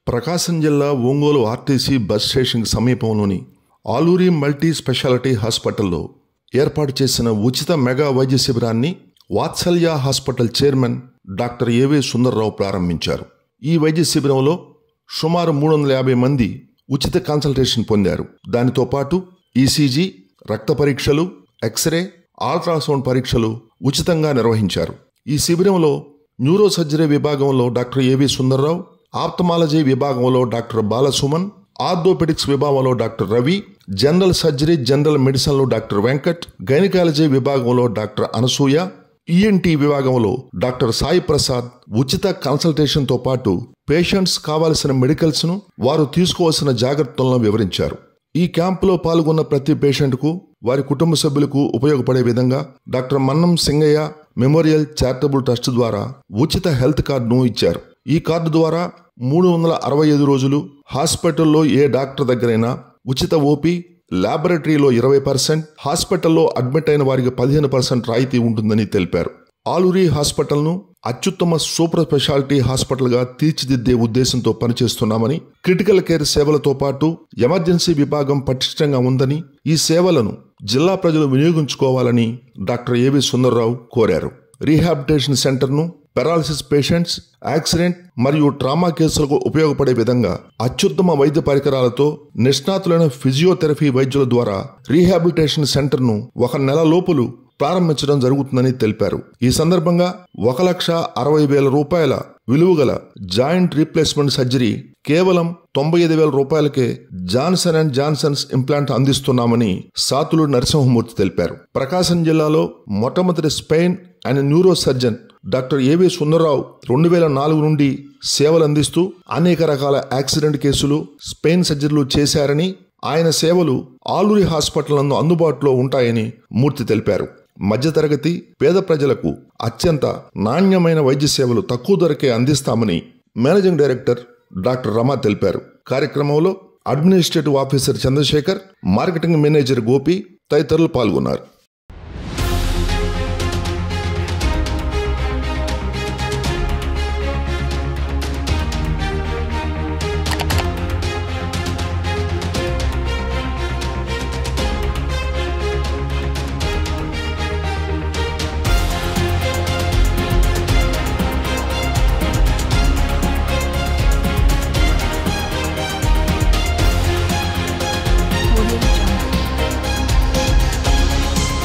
ప్రకాశం జిల్లా Ongole RTC bus station సమీపంలోని Aluri multi speciality హాస్పిటల్లో ఏర్పాటు చేసిన ఉచిత మెగా వైద్య శిబిరాన్ని వాత్సల్య హాస్పిటల్ చైర్మన్ డాక్టర్ ఏవే సుందర్రావు ప్రారంభించారు ఈ వైద్య శిబిరంలో సుమారు మూడు వందల యాభై మంది ఉచిత కన్సల్టేషన్ పొందారు దానితో పాటు ఈసీజీ రక్త పరీక్షలు ఎక్స్రే అల్ట్రాసౌండ్ పరీక్షలు ఉచితంగా నిర్వహించారు ఈ శిబిరంలో న్యూరో సర్జరీ విభాగంలో డాక్టర్ ఏవి సుందర్రావు ఆప్తమాలజీ విభాగంలో డాక్టర్ బాలసుమన్ ఆర్థోపెడిక్స్ విభాగంలో doctor Ravi general surgery general మెడిసిన్లో డాక్టర్ వెంకట్ గైనకాలజీ విభాగంలో డాక్టర్ అనసూయ ఈఎన్టీ విభాగంలో డాక్టర్ సాయి ప్రసాద్ ఉచిత కన్సల్టేషన్తో పాటు పేషెంట్స్ కావాల్సిన మెడికల్స్ను వారు తీసుకోవాల్సిన జాగ్రత్తలను వివరించారు ఈ క్యాంపులో పాల్గొన్న ప్రతి పేషెంట్కు వారి కుటుంబ సభ్యులకు ఉపయోగపడే విధంగా doctor Mannam Singaiah memorial charitable trust ద్వారా ఉచిత హెల్త్ కార్డును ఇచ్చారు ఈ కార్డు ద్వారా మూడు వందల అరవై ఐదు రోజులు హాస్పిటల్లో ఏ డాక్టర్ దగ్గరైనా ఉచిత ఓపీ ల్యాబొరేటరీలో ఇరవై పర్సెంట్ హాస్పిటల్లో అడ్మిట్ అయిన వారికి పదిహేను పర్సెంట్ రాయితీ ఉంటుందని తెలిపారు ఆలూరి హాస్పిటల్ను అత్యుత్తమ సూపర్ స్పెషాలిటీ హాస్పిటల్గా తీర్చిదిద్దే ఉద్దేశంతో పనిచేస్తున్నామని క్రిటికల్ కేర్ సేవలతో పాటు ఎమర్జెన్సీ విభాగం పటిష్టంగా ఉందని ఈ సేవలను జిల్లా ప్రజలు వినియోగించుకోవాలని డాక్టర్ ఏవి సుందర్రావు కోరారు రీహాబిటేషన్ సెంటర్ను పెరాలసిస్ పేషెంట్స్ యాక్సిడెంట్ మరియు ట్రామా కేసులకు ఉపయోగపడే విధంగా అత్యుత్తమ వైద్య పరికరాలతో నిష్ణాతులైన ఫిజియోథెరపీ వైద్యుల ద్వారా రీహాబిలిటేషన్ సెంటర్ను ఒక నెల లోపులు ప్రారంభించడం జరుగుతుందని తెలిపారు ఈ సందర్భంగా ఒక లక్ష అరవై వేల రూపాయల విలువగల జాయింట్ రీప్లేస్మెంట్ సర్జరీ కేవలం తొంభై ఐదు వేల రూపాయలకే జాన్సన్ అండ్ జాన్సన్స్ ఇంప్లాంట్ అందిస్తున్నామని సాతులు నరసింహమూర్తి తెలిపారు ప్రకాశం జిల్లాలో మొట్టమొదటి spine and neuro surgeon doctor A V Sundararao రెండు వేల నాలుగు నుండి సేవలు అందిస్తూ అనేక రకాల యాక్సిడెంట్ కేసులు స్పెయిన్ సర్జరీలు చేశారని ఆయన సేవలు ఆలూరి హాస్పిటల్ నందు అందుబాటులో ఉంటాయని మూర్తి తెలిపారు మధ్యతరగతి పేద ప్రజలకు అత్యంత నాణ్యమైన వైద్య సేవలు తక్కువ ధరకే అందిస్తామని మేనేజింగ్ డైరెక్టర్ డాక్టర్ రమా తెలిపారు కార్యక్రమంలో administrative officer Chandrasekhar marketing manager Gopi తదితరులు పాల్గొన్నారు Audio Jungle.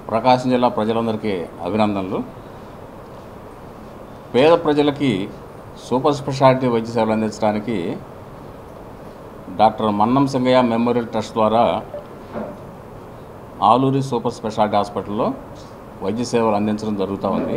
ప్రకాశం జిల్లా ప్రజలందరికీ అభినందనలు పేద ప్రజలకి సూపర్ స్పెషాలిటీ వైద్య సేవలు అందించడానికి doctor Mannam Singaiah memorial trust ద్వారా ఆలూరి సూపర్ స్పెషాలిటీ హాస్పిటల్లో వైద్య సేవలు అందించడం జరుగుతూ ఉంది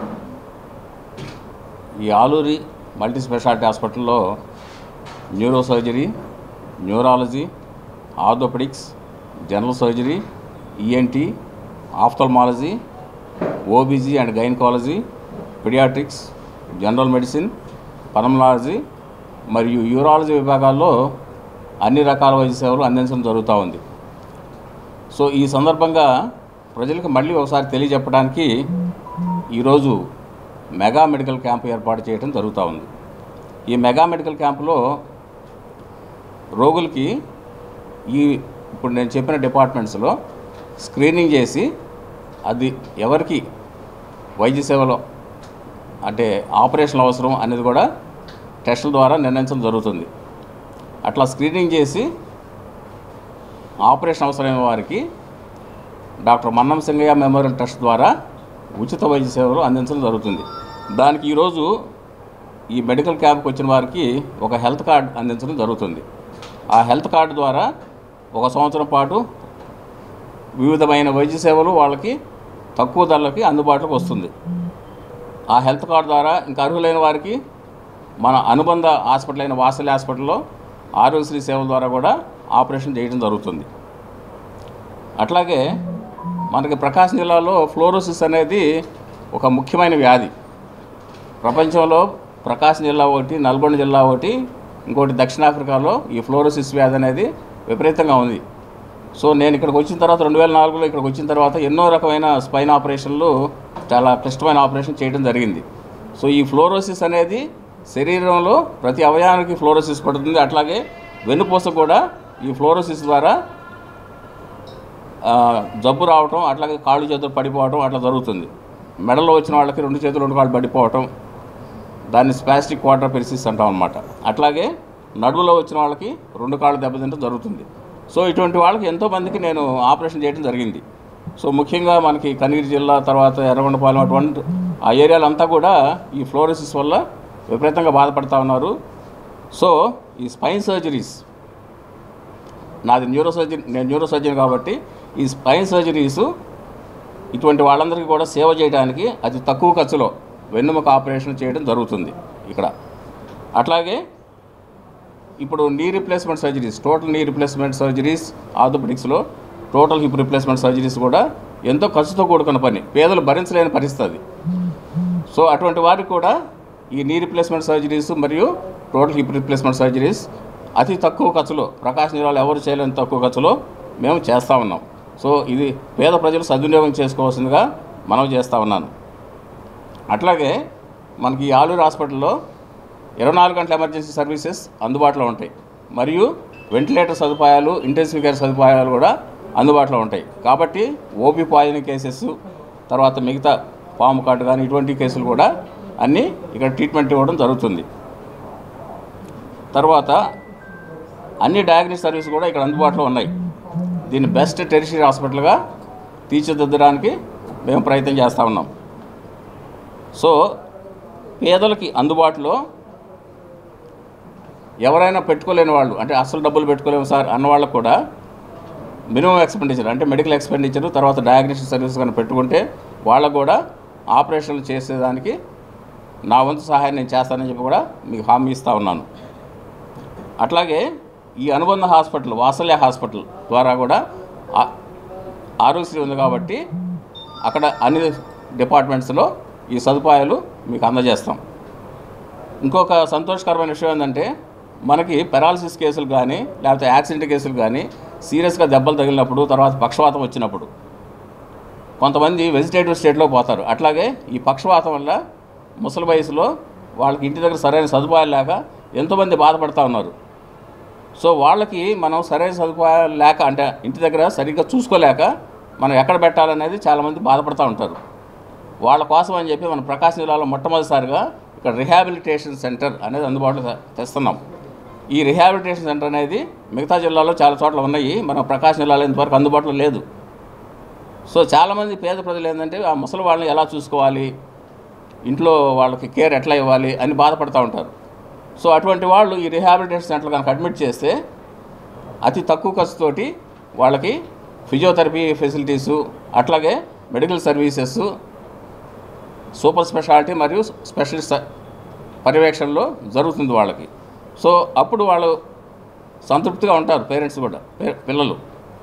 ఈ ఆలూరి మల్టీ స్పెషాలిటీ హాస్పిటల్లో neuro surgery neurology orthopaedics general surgery ENT ophthalmology OBG and gynaecology paediatrics general medicine pulmonology మరియు యూరాలజీ విభాగాల్లో అన్ని రకాల వైద్య సేవలు అందించడం జరుగుతూ ఉంది సో ఈ సందర్భంగా ప్రజలకు మళ్ళీ ఒకసారి తెలియజెప్పడానికి ఈరోజు మెగా మెడికల్ క్యాంప్ ఏర్పాటు చేయడం జరుగుతూ ఉంది ఈ మెగా మెడికల్ క్యాంపులో రోగులకి ఈ ఇప్పుడు నేను చెప్పిన డిపార్ట్మెంట్స్లో స్క్రీనింగ్ చేసి అది ఎవరికి వైద్య సేవలో అంటే ఆపరేషన్ అవసరం అనేది కూడా టెస్టుల ద్వారా నిర్ణయించడం జరుగుతుంది అట్లా స్క్రీనింగ్ చేసి ఆపరేషన్ అవసరమైన వారికి doctor Mannam Singaiah memorial trust ద్వారా ఉచిత వైద్య సేవలు అందించడం జరుగుతుంది దానికి ఈరోజు ఈ మెడికల్ క్యాంప్కి వచ్చిన వారికి ఒక హెల్త్ కార్డ్ అందించడం జరుగుతుంది ఆ హెల్త్ కార్డు ద్వారా ఒక సంవత్సరం పాటు వివిధమైన వైద్య సేవలు వాళ్ళకి తక్కువ ధరలకి అందుబాటులోకి వస్తుంది ఆ హెల్త్ కార్డు ద్వారా ఇంకా అర్హులైన వారికి మన అనుబంధ హాస్పిటల్ అయిన వాసలి హాస్పిటల్లో ఆరోగ్యశ్రీ సేవల ద్వారా కూడా ఆపరేషన్ చేయడం జరుగుతుంది అట్లాగే మనకి ప్రకాశం జిల్లాలో ఫ్లోరోసిస్ అనేది ఒక ముఖ్యమైన వ్యాధి ప్రపంచంలో ప్రకాశం జిల్లా ఒకటి నల్గొండ జిల్లా ఒకటి ఇంకోటి దక్షిణాఫ్రికాలో ఈ ఫ్లోరోసిస్ వ్యాధి అనేది విపరీతంగా ఉంది సో నేను ఇక్కడికి వచ్చిన తర్వాత రెండు వేల నాలుగులో ఇక్కడికి వచ్చిన తర్వాత ఎన్నో రకమైన స్పైన్ ఆపరేషన్లు చాలా క్లిష్టమైన ఆపరేషన్ చేయడం జరిగింది సో ఈ ఫ్లోరోసిస్ అనేది శరీరంలో ప్రతి అవయవానికి ఫ్లోరోసిస్ పడుతుంది అట్లాగే వెన్నుపూస కూడా ఈ ఫ్లోరోసిస్ ద్వారా ఆ, జబ్బు రావటం అట్లాగే కాళ్ళు చేతులు పడిపోవటం అట్లా జరుగుతుంది మెడలో వచ్చిన వాళ్ళకి రెండు చేతులు రెండు కాళ్ళు పడిపోవటం దాన్ని స్పాస్టిక్ క్వార్టర్ పెరిసిస్ అంటాం అనమాట అట్లాగే నడువులో వచ్చిన వాళ్ళకి రెండు కాళ్ళు దెబ్బతింటం జరుగుతుంది సో ఇటువంటి వాళ్ళకి ఎంతోమందికి నేను ఆపరేషన్ చేయడం జరిగింది సో ముఖ్యంగా మనకి కనీరు జిల్లా తర్వాత ఎర్రగొండపాలెం అటువంటి ఆ ఏరియాలంతా కూడా ఈ ఫ్లోరోసిస్ వల్ల విపరీతంగా బాధపడతా ఉన్నారు సో ఈ స్పైన్ సర్జరీస్ నాది న్యూరో సర్జరీ నేను న్యూరో సర్జన్ కాబట్టి ఈ స్పైన్ సర్జరీస్ ఇటువంటి వాళ్ళందరికీ కూడా సేవ చేయడానికి అతి తక్కువ ఖర్చులో వెన్నుముక ఆపరేషన్ చేయడం జరుగుతుంది ఇక్కడ అట్లాగే ఇప్పుడు knee replacement surgeries total knee replacement surgeries ఆర్థోపెడిక్స్లో టోటల్ హిప్ రిప్లేస్మెంట్ సర్జరీస్ కూడా ఎంతో ఖర్చుతో కూడుకున్న పని పేదలు భరించలేని పరిస్థితి అది సో అటువంటి వారికి కూడా ఈ నీ రిప్లేస్మెంట్ సర్జరీస్ మరియు టోటల్ హిప్ రిప్లేస్మెంట్ సర్జరీస్ అతి తక్కువ ఖర్చులో ప్రకాశం జిల్లాలో ఎవరు చేయలేని తక్కువ ఖర్చులో మేము చేస్తూ ఉన్నాం సో ఇది పేద ప్రజలు సద్వినియోగం చేసుకోవాల్సిందిగా మనం చేస్తూ ఉన్నాను అట్లాగే మనకి ఈ ఆలూరు హాస్పిటల్లో ఇరవై నాలుగు గంటల ఎమర్జెన్సీ సర్వీసెస్ అందుబాటులో ఉంటాయి మరియు వెంటిలేటర్ సదుపాయాలు ఇంటెన్సివ్ కేర్ సదుపాయాలు కూడా అందుబాటులో ఉంటాయి కాబట్టి ఓపీ పాయిజన్ కేసెస్ తర్వాత మిగతా పాము కార్డు కానీ ఇటువంటి కేసులు కూడా అన్నీ ఇక్కడ ట్రీట్మెంట్ ఇవ్వడం జరుగుతుంది తర్వాత అన్ని డయాగ్నోస్ సర్వీస్ కూడా ఇక్కడ అందుబాటులో ఉన్నాయి దీన్ని బెస్ట్ టెరిషరీ హాస్పిటల్గా తీర్చిదిద్దడానికి మేము ప్రయత్నం చేస్తూ ఉన్నాం సో పేదలకి అందుబాటులో ఎవరైనా పెట్టుకోలేని వాళ్ళు అంటే అసలు డబ్బులు పెట్టుకోలేము సార్ అన్న వాళ్ళకు కూడా మినిమం ఎక్స్పెండిచర్ అంటే మెడికల్ ఎక్స్పెండిచర్ తర్వాత డయాగ్నోస్టిక్ సర్వీస్ కానీ పెట్టుకుంటే వాళ్ళకు కూడా ఆపరేషన్లు చేసేదానికి నా వంతు సహాయం నేను చేస్తానని చెప్పి కూడా మీకు హామీ ఇస్తూ ఉన్నాను అట్లాగే ఈ అనుబంధ హాస్పిటల్ వాసల్య హాస్పిటల్ ద్వారా కూడా ఆ- ఆరోగ్యశ్రీ ఉంది కాబట్టి అక్కడ అన్ని డిపార్ట్మెంట్స్లో ఈ సదుపాయాలు మీకు అందజేస్తాం ఇంకొక సంతోషకరమైన విషయం ఏంటంటే మనకి పెరాలసిస్ కేసులు కానీ లేకపోతే యాక్సిడెంట్ కేసులు కానీ సీరియస్గా దెబ్బలు తగిలినప్పుడు తర్వాత పక్షవాతం వచ్చినప్పుడు కొంతమంది వెజిటేటివ్ స్టేట్లో పోతారు అట్లాగే ఈ పక్షవాతం వల్ల ముసలి వయసులో వాళ్ళకి ఇంటి దగ్గర సరైన సదుపాయాలు లేక ఎంతోమంది బాధపడుతూ ఉన్నారు సో వాళ్ళకి మనం సరైన సదుపాయాలు లేక అంటే ఇంటి దగ్గర సరిగ్గా చూసుకోలేక మనం ఎక్కడ పెట్టాలనేది చాలామంది బాధపడుతూ ఉంటారు వాళ్ళ కోసం అని చెప్పి మన ప్రకాశం జిల్లాలో మొట్టమొదటిసారిగా ఇక్కడ రిహాబిలిటేషన్ సెంటర్ అనేది అందుబాటులో తె- తెస్తున్నాం ఈ రిహాబిలిటేషన్ సెంటర్ అనేది మిగతా జిల్లాలో చాలా చోట్ల ఉన్నాయి మన ప్రకాశం జిల్లాలో ఇంతవరకు అందుబాటులో లేదు సో చాలామంది పేద ప్రజలు ఏంటంటే ఆ ముసలి వాళ్ళని ఎలా చూసుకోవాలి ఇంట్లో వాళ్ళకి కేర్ ఎట్లా ఇవ్వాలి అని బాధపడుతూ ఉంటారు సో అటువంటి వాళ్ళు ఈ రిహాబిలిటేషన్ సెంటర్ కనుక అడ్మిట్ చేస్తే అతి తక్కువ ఖర్చుతోటి వాళ్ళకి ఫిజియోథెరపీ ఫెసిలిటీసు అట్లాగే మెడికల్ సర్వీసెస్ సూపర్ స్పెషాలిటీ మరియు స్పెషలిస్ట్ పర్యవేక్షణలో జరుగుతుంది వాళ్ళకి సో అప్పుడు వాళ్ళు సంతృప్తిగా ఉంటారు పేరెంట్స్ కూడా పే- పిల్లలు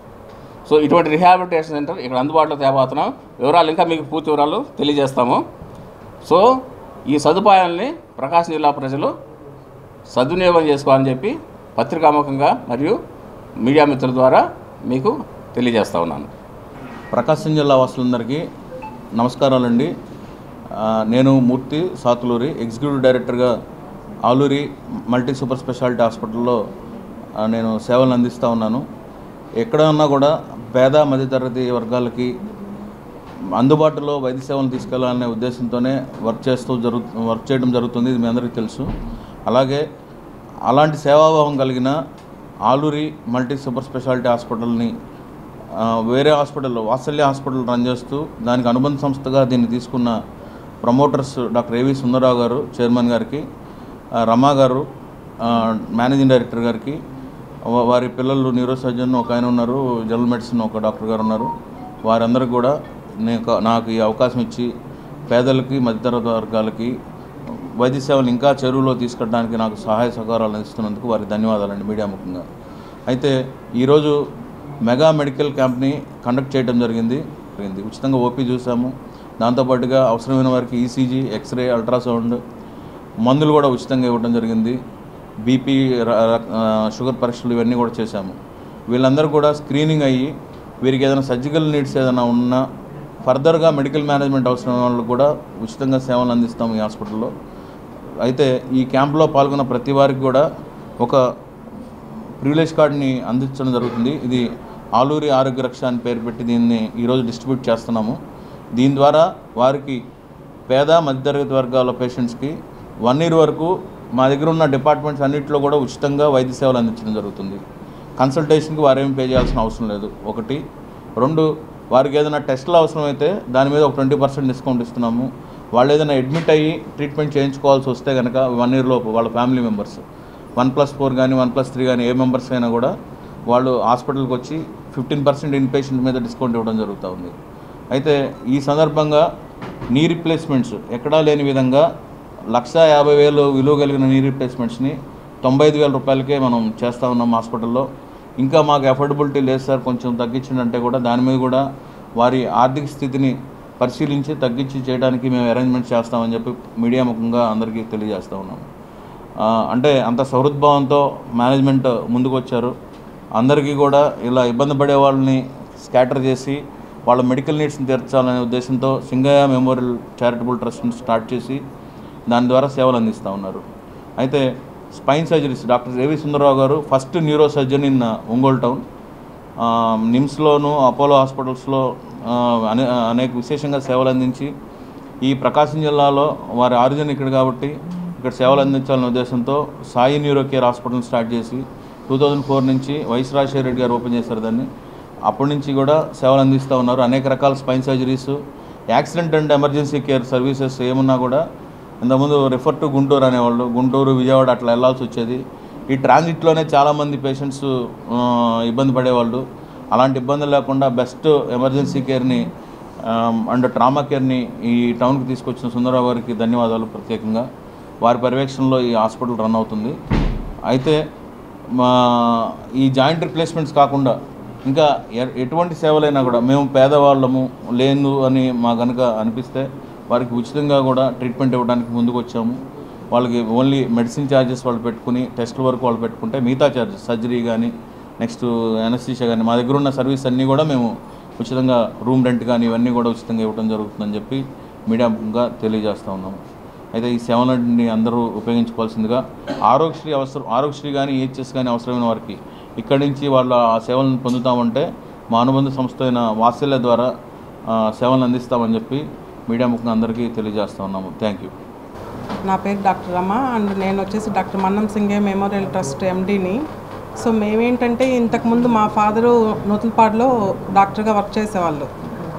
సో ఇటువంటి రిహాబిలిటేషన్ సెంటర్ ఇక్కడ అందుబాటులో తేబోతున్నాం వివరాలు ఇంకా మీకు పూర్తి వివరాలు తెలియజేస్తాము సో ఈ సదుపాయాల్ని ప్రకాశం జిల్లా ప్రజలు సద్వినియోగం చేసుకోవాలని చెప్పి పత్రికాముఖంగా మరియు మీడియా మిత్రుల ద్వారా మీకు తెలియజేస్తా ఉన్నాను ప్రకాశం జిల్లా వాసులందరికీ నమస్కారాలండి ఆ, నేను మూర్తి సాతులూరి ఎగ్జిక్యూటివ్ డైరెక్టర్గా ఆలూరి మల్టీ సూపర్ స్పెషాలిటీ హాస్పిటల్లో ఆ, నేను సేవలు అందిస్తూ ఉన్నాను ఎక్కడ ఉన్నా కూడా పేద మధ్యతరగతి వర్గాలకి అందుబాటులో వైద్య సేవలు తీసుకెళ్లాలనే ఉద్దేశంతోనే వర్క్ చేస్తూ జరుగు వర్క్ చేయడం జరుగుతుంది ఇది మీ అందరికీ తెలుసు అలాగే అలాంటి సేవాభావం కలిగిన ఆలూరి మల్టీ సూపర్ స్పెషాలిటీ హాస్పిటల్ని ఆ, వేరే హాస్పిటల్ వాత్సల్య హాస్పిటల్ రన్ చేస్తూ దానికి అనుబంధ సంస్థగా దీన్ని తీసుకున్న ప్రమోటర్స్ డాక్టర్ ఏవి సుందరరావు గారు చైర్మన్ గారికి ఆ, రమా గారు ఆ, మేనేజింగ్ డైరెక్టర్ గారికి వా- వారి పిల్లలు న్యూరో సర్జన్ ఒక ఆయన ఉన్నారు జనరల్ మెడిసిన్ ఒక డాక్టర్ గారు ఉన్నారు వారందరికీ కూడా నేను నాకు ఈ అవకాశం ఇచ్చి పేదలకి మధ్యతరగతి వర్గాలకి వైద్య సేవలు ఇంకా చెరువులో తీసుకెళ్ళడానికి నాకు సహాయ సహకారాలు అందిస్తున్నందుకు వారికి ధన్యవాదాలండి మీడియా ముఖంగా అయితే ఈరోజు మెగా మెడికల్ క్యాంప్ని కండక్ట్ చేయడం జరిగింది జరిగింది ఉచితంగా ఓపీ చూసాము దాంతోపాటుగా అవసరమైన వారికి ఈసీజీ ఎక్స్రే అల్ట్రాసౌండ్ మందులు కూడా ఉచితంగా ఇవ్వడం జరిగింది బీపీ షుగర్ పరీక్షలు ఇవన్నీ కూడా చేశాము వీళ్ళందరూ కూడా స్క్రీనింగ్ అయ్యి వీరికి ఏదైనా సర్జికల్ నీడ్స్ ఏదైనా ఉన్నా ఫర్దర్గా మెడికల్ మేనేజ్మెంట్ అవసరం వాళ్ళకు కూడా ఉచితంగా సేవలు అందిస్తాము ఈ హాస్పిటల్లో అయితే ఈ క్యాంప్లో పాల్గొన్న ప్రతి వారికి కూడా ఒక ప్రివిలేజ్ కార్డ్ని అందించడం జరుగుతుంది ఇది ఆలూరి ఆరోగ్య రక్ష అని పేరు పెట్టి దీన్ని ఈరోజు డిస్ట్రిబ్యూట్ చేస్తున్నాము దీని ద్వారా వారికి పేద మధ్యతరగతి వర్గాల పేషెంట్స్కి వన్ ఇయర్ వరకు మా దగ్గర ఉన్న డిపార్ట్మెంట్స్ అన్నింటిలో కూడా ఉచితంగా వైద్య సేవలు అందించడం జరుగుతుంది కన్సల్టేషన్కి వారేం పే చేయాల్సిన అవసరం లేదు ఒకటి రెండు వారికి ఏదైనా టెస్టులు అవసరమైతే దాని మీద ఒక ట్వంటీ పర్సెంట్ డిస్కౌంట్ ఇస్తున్నాము వాళ్ళు ఏదైనా అడ్మిట్ అయ్యి ట్రీట్మెంట్ చేయించుకోవాల్సి వస్తే కనుక వన్ ఇయర్ లోపు వాళ్ళ family members one plus four కానీ వన్ ప్లస్ త్రీ కానీ ఏ మెంబర్స్ అయినా కూడా వాళ్ళు హాస్పిటల్కి వచ్చి ఫిఫ్టీన్ పర్సెంట్ ఇన్ పేషెంట్ మీద డిస్కౌంట్ ఇవ్వడం జరుగుతూ ఉంది అయితే ఈ సందర్భంగా నీ రిప్లేస్మెంట్స్ ఎక్కడా లేని విధంగా లక్ష యాభై వేలు విలువ కలిగిన నీ రిప్లేస్మెంట్స్ని తొంభై ఐదు వేల రూపాయలకే మనం చేస్తూ ఉన్నాం హాస్పిటల్లో ఇంకా మాకు అఫోర్డబిలిటీ లేదు సార్ కొంచెం తగ్గించిందంటే కూడా దాని మీద కూడా వారి ఆర్థిక స్థితిని పరిశీలించి తగ్గించి చేయడానికి మేము అరేంజ్మెంట్ చేస్తామని చెప్పి మీడియా ముఖంగా అందరికీ తెలియజేస్తూ ఉన్నాము ఆ, అంటే అంత సౌహృద్భావంతో మేనేజ్మెంట్ ముందుకు వచ్చారు అందరికీ కూడా ఇలా ఇబ్బంది పడే వాళ్ళని స్కాటర్ చేసి వాళ్ళ మెడికల్ నీడ్స్ని తీర్చాలనే ఉద్దేశంతో సింగయ్య మెమోరియల్ చారిటబుల్ ట్రస్ట్ని స్టార్ట్ చేసి దాని ద్వారా సేవలు అందిస్తూ ఉన్నారు అయితే spine surgeries doctor Ravi Sundararao గారు first neuro surgeon in Ongole town ఆ, నిమ్స్లోను అపోలో హాస్పిటల్స్లో ఆ, అనే అనేక విశేషంగా సేవలు అందించి ఈ ప్రకాశం జిల్లాలో వారి ఆరిజిన్ ఇక్కడ కాబట్టి ఇక్కడ సేవలు అందించాలనే ఉద్దేశంతో Sai neuro care hospital start చేసి టూ థౌజండ్ ఫోర్ నుంచి వైఎస్ రాజశేఖర రెడ్డి గారు ఓపెన్ చేశారు దాన్ని అప్పటి నుంచి కూడా సేవలు అందిస్తూ ఉన్నారు అనేక రకాల spine surgeries accident and emergency care services ఏమున్నా కూడా ఇంతకుముందు రిఫర్ టు గుంటూరు అనేవాళ్ళు గుంటూరు విజయవాడ అట్లా వెళ్ళాల్సి వచ్చేది ఈ ట్రాన్సిట్లోనే చాలామంది పేషెంట్స్ ఇబ్బంది పడేవాళ్ళు అలాంటి ఇబ్బందులు లేకుండా బెస్ట్ ఎమర్జెన్సీ కేర్ని అండ్ ట్రామా కేర్ని ఈ టౌన్కి తీసుకొచ్చిన సుందరరావు గారికి ధన్యవాదాలు ప్రత్యేకంగా వారి పర్యవేక్షణలో ఈ హాస్పిటల్ రన్ అవుతుంది అయితే మా ఈ జాయింట్ రిప్లేస్మెంట్స్ కాకుండా ఇంకా ఎ- ఎటువంటి సేవలైనా కూడా మేము పేదవాళ్ళము లేదు అని మా కనుక అనిపిస్తే వారికి ఉచితంగా కూడా ట్రీట్మెంట్ ఇవ్వడానికి ముందుకు వచ్చాము వాళ్ళకి ఓన్లీ మెడిసిన్ ఛార్జెస్ వాళ్ళు పెట్టుకుని టెస్టుల వరకు వాళ్ళు పెట్టుకుంటే మిగతా ఛార్జెస్ సర్జరీ కానీ నెక్స్ట్ ఎనస్థీషియా కానీ మా దగ్గర ఉన్న సర్వీస్ అన్నీ కూడా మేము ఉచితంగా రూమ్ రెంట్ కానీ ఇవన్నీ కూడా ఉచితంగా ఇవ్వడం జరుగుతుందని చెప్పి మీడియాగా తెలియజేస్తూ ఉన్నాము అయితే ఈ సేవలని అందరూ ఉపయోగించుకోవాల్సిందిగా ఆరోగ్యశ్రీ అవసరం ఆరోగ్యశ్రీ కానీ ఈహెచ్ఎస్ కానీ అవసరమైన వారికి ఇక్కడి నుంచి వాళ్ళ ఆ సేవలను పొందుతామంటే మా అనుబంధ సంస్థ అయిన వాత్సల్య ద్వారా ఆ, సేవలను అందిస్తామని చెప్పి మీడియా ముఖంగా అందరికీ తెలియజేస్తూ ఉన్నాము థ్యాంక్ యూ నా పేరు డాక్టర్ రమ అండ్ నేను వచ్చేసి doctor Mannam Singaiah memorial trust ఎండీని సో మేమేంటంటే ఇంతకుముందు మా ఫాదరు నూతలపాడులో డాక్టర్గా వర్క్ చేసేవాళ్ళు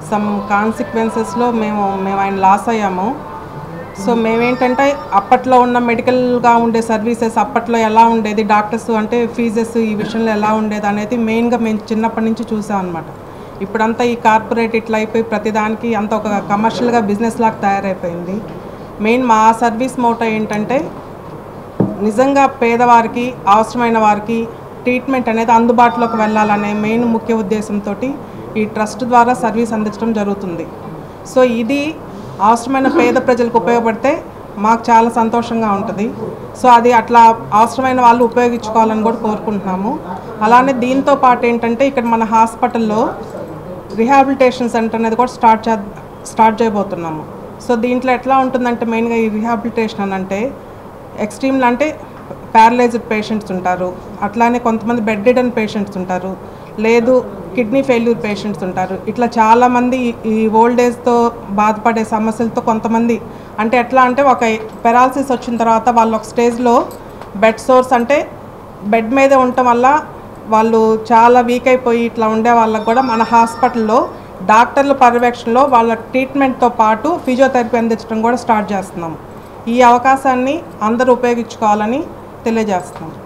సమ్ కాన్సిక్వెన్సెస్లో మేము మేము ఆయన లాస్ అయ్యాము సో మేమేంటంటే అప్పట్లో ఉన్న మెడికల్గా ఉండే సర్వీసెస్ అప్పట్లో ఎలా ఉండేది డాక్టర్స్ అంటే ఫీజెస్ ఈ విషయంలో ఎలా ఉండేది అనేది మెయిన్గా మేము చిన్నప్పటి నుంచి చూసాం అనమాట ఇప్పుడంతా ఈ కార్పొరేట్ ఇట్లా అయిపోయి ప్రతిదానికి అంత ఒక కమర్షియల్గా బిజినెస్ లాగా తయారైపోయింది మెయిన్ మా సర్వీస్ మోటో ఏంటంటే నిజంగా పేదవారికి అవసరమైన వారికి ట్రీట్మెంట్ అనేది అందుబాటులోకి వెళ్ళాలనే మెయిన్ ముఖ్య ఉద్దేశంతో ఈ ట్రస్ట్ ద్వారా సర్వీస్ అందించడం జరుగుతుంది సో ఇది అవసరమైన పేద ప్రజలకు ఉపయోగపడితే మాకు చాలా సంతోషంగా ఉంటుంది సో అది అట్లా అవసరమైన వాళ్ళు ఉపయోగించుకోవాలని కూడా కోరుకుంటున్నాము అలానే దీంతో పాటు ఏంటంటే ఇక్కడ మన హాస్పిటల్లో రిహాబిలిటేషన్ సెంటర్ అనేది కూడా స్టార్ట్ చే స్టార్ట్ చేయబోతున్నాము సో దీంట్లో ఎట్లా ఉంటుందంటే మెయిన్గా ఈ రిహాబిలిటేషన్ అని అంటే ఎక్స్ట్రీమ్లు అంటే ప్యారలైజ్డ్ పేషెంట్స్ ఉంటారు అట్లానే కొంతమంది బెడ్ రిడన్ పేషెంట్స్ ఉంటారు లేదు కిడ్నీ ఫెయిల్యూర్ పేషెంట్స్ ఉంటారు ఇట్లా చాలామంది ఈ ఓల్డ్ ఏజ్తో బాధపడే సమస్యలతో కొంతమంది అంటే ఎట్లా అంటే ఒక పెరాలసిస్ వచ్చిన తర్వాత వాళ్ళు ఒక స్టేజ్లో బెడ్ సోర్స్ అంటే బెడ్ మీదే ఉండటం వల్ల వాళ్ళు చాలా వీక్ అయిపోయి ఇట్లా ఉండే వాళ్ళకు కూడా మన హాస్పిటల్లో డాక్టర్ల పర్యవేక్షణలో వాళ్ళ ట్రీట్మెంట్తో పాటు ఫిజియోథెరపీ అందించడం కూడా స్టార్ట్ చేస్తున్నాం ఈ అవకాశాన్ని అందరూ ఉపయోగించుకోవాలని తెలియజేస్తున్నాం